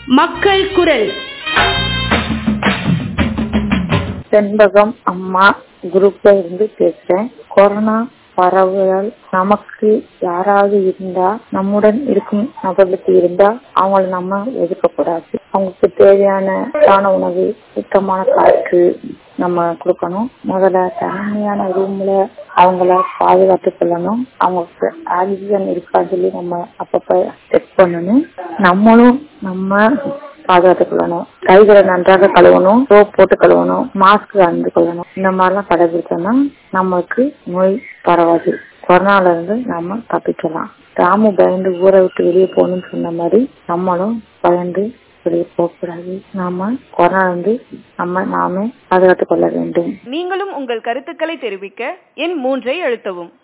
மக்கள் குரல் செண்பகம் அம்மா குரூப்ல இருந்து பேசுறேன் கொரோனா பரவுதல் நமக்கு யாராவது இருந்தா நம்முடன் இருக்கும் நபர்களுக்கு இருந்தா அவங்கள நம்ம எதிர்க்க கூடாது அவங்களுக்கு தேவையான சுத்தமான உணவு சுத்தமான காற்று நம்ம கொடுக்கணும் முதல்ல தனிமையான ரூம்ல அவங்கள பாதுகாத்து கொள்ளணும் அவங்களுக்கு ஆக்சிஜன் இருக்கான்னு சொல்லி நம்ம அப்பப்ப செக் பண்ணணும் நம்மளும் நம்ம பாதுகாத்துக் கொள்ளணும் கைகளை நன்றாக கழுவணும் சோப் போட்டு கழுவணும் மாஸ்க் அணிந்து கொள்ளணும் இந்த மாதிரிலாம் கடைபிடிச்சோம்னா நமக்கு நோய் பரவாது கொரோனால இருந்து நம்ம தப்பிக்கலாம் ராமு பயந்து ஊரை விட்டு வெளியே போகணும்னு சொன்ன மாதிரி நம்மளும் பயந்து வெளியே போகக்கூடாது நாம கொரோனா இருந்து நம்ம நாமே பாதுகாத்துக் கொள்ள வேண்டும் நீங்களும் உங்கள் கருத்துக்களை தெரிவிக்க எண் மூன்றை அழுத்தவும்